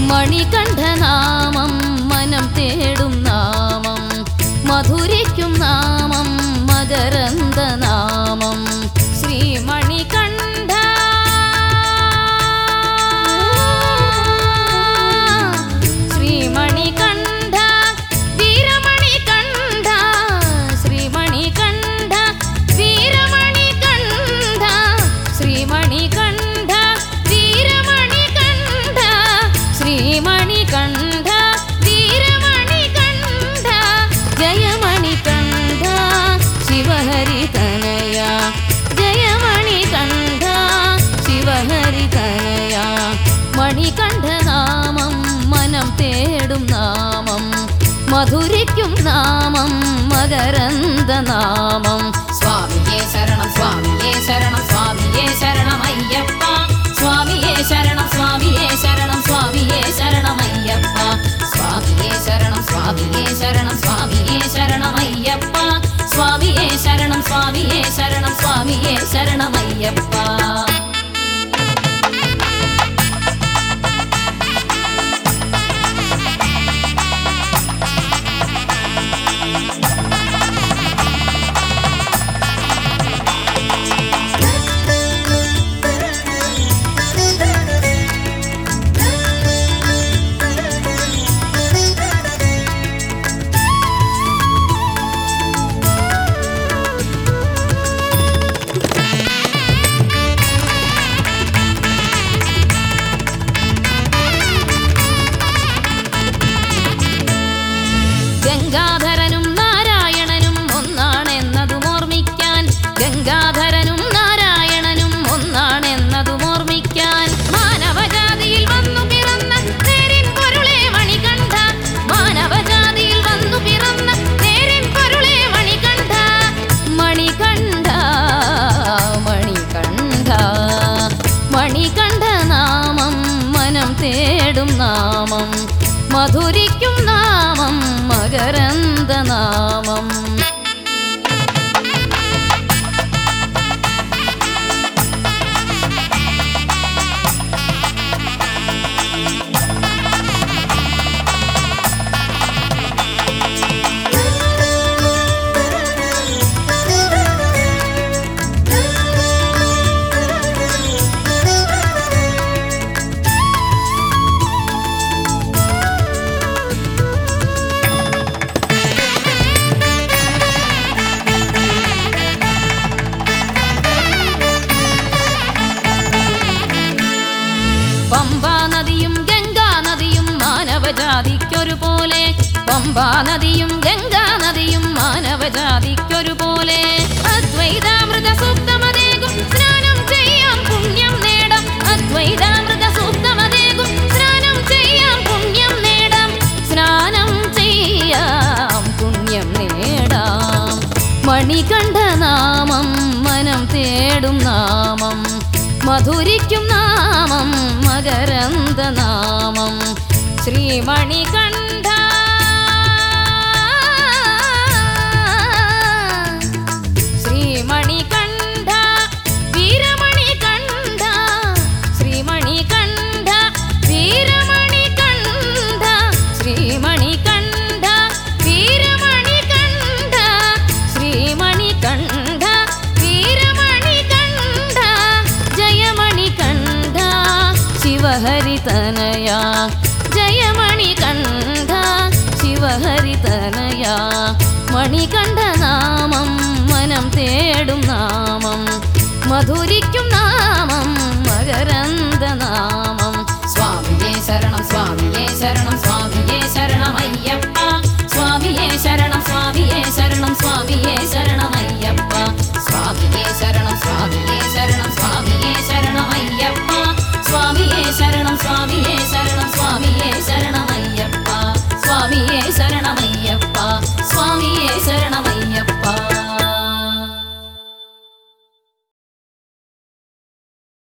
മണികണ്ഠനാമം മനം തേടും നാമം മധുരിക്കും നാമം മകരന്ദ നാമം ശ്രീമണികണ്ഠ ശ്രീമണികണ്ഠ വീരമണികണ്ഠ ശ്രീമണികണ്ഠ വീരമണികണ്ഠ ശ്രീമണികണ്ഠ വീരമണികണ്ഠ ശ്രീമണികണ്ഠ വീരമണികണ്ഠ ജയമണികണ്ഠ ശിവഹരിതനയ ജയമണികണ്ഠ ശിവഹരിതനയ മണികണ്ഠനാമം മനം തേടും നാമം മധുരിക്കും നാമം മകരന്ദ നാമം സ്വാമിയേ ശരണം സ്വാമിയേ ശരണം സ്വാമിയേ ശരണം അയ്യപ്പ സ്വാമിയേ ശരണം സ്വാമിയേ ശരണം സ്വാമിയേ ശരണം അയ്യപ്പ സ്വാമിയേ ശരണം സ്വാമിയേ ശരണം സ്വാമിയേ ശരണം അയ്യപ്പ സ്വാമിയേ ശരണം സ്വാമിയേ ശരണം സ്വാമിയേ ശരണം അയ്യപ്പ ഗംഗാധരനും നാരായണനും ഒന്നാണെന്നതും ഓർമ്മിക്കാൻ ഗംഗാധരനും നാരായണനും ഒന്നാണെന്നതും ഓർമ്മിക്കാൻ മാനവജാതിയിൽ വന്നു പിറന്ന നേരിൻ പൊരുളെ മണികണ്ഠ മാനവജാതിയിൽ വന്നു പിറന്ന നേരിൻ പൊരുളെ മണികണ്ഠ മണികണ്ഠ മണികണ്ഠ മണികണ്ഠ നാമം മനം തേടും നാമം മധുരിക്കും നാമം മകരന്ദ നാമം പമ്പാ നദിയും ഗംഗാ നദിയും മാനവജാതിക്കൊരുപോലെ പമ്പാ നദിയും ഗംഗാ നദിയും മാനവജാതിക്കൊരുപോലെ അദ്വൈതാമൃത സൂക്തമതേകും സ്നാനം ചെയ്യാം പുണ്യം നേടാം അദ്വൈതാമൃത സൂക്തമതേകും സ്നാനം ചെയ്യാം പുണ്യം നേടാം സ്നാനം ചെയ്യാം പുണ്യം നേടാം മണികണ്ഠ നാമം മനം തേടും നാമം മധുരിക്കും നാമം മകരന്ദ നാമം ശ്രീമണികണ്ഠ ശ്രീമണികണ്ഠ വീരമണികണ്ഠ ശ്രീമണികണ്ഠ വീരമണികണ്ഠ ശ്രീമണികണ്ഠ വീരമണികണ്ഠ ശ്രീമണികണ്ഠ വീരമണികണ്ഠ ജയമണികണ്ഠ ശിവഹരിതനയ ജയമണികണ്ഠ ശിവഹരിതനയ മണികണ്ഠ നാമം മനം തേടും നാമം മധുരിക്കും നാമം മകരന്ദ നാമം സ്വാമിയേ ശരണം സ്വാമിയേ ശരണം സ്വാമിയേ ശരണം അയ്യപ്പ സ്വാമിയേ ശരണം സ്വാമിയേ ശരണം സ്വാമിയേ ശരണം അയ്യപ്പ സ്വാമിയേ ശരണം സ്വാമിയേ ശരണം സ്വാമിയേ ശരണം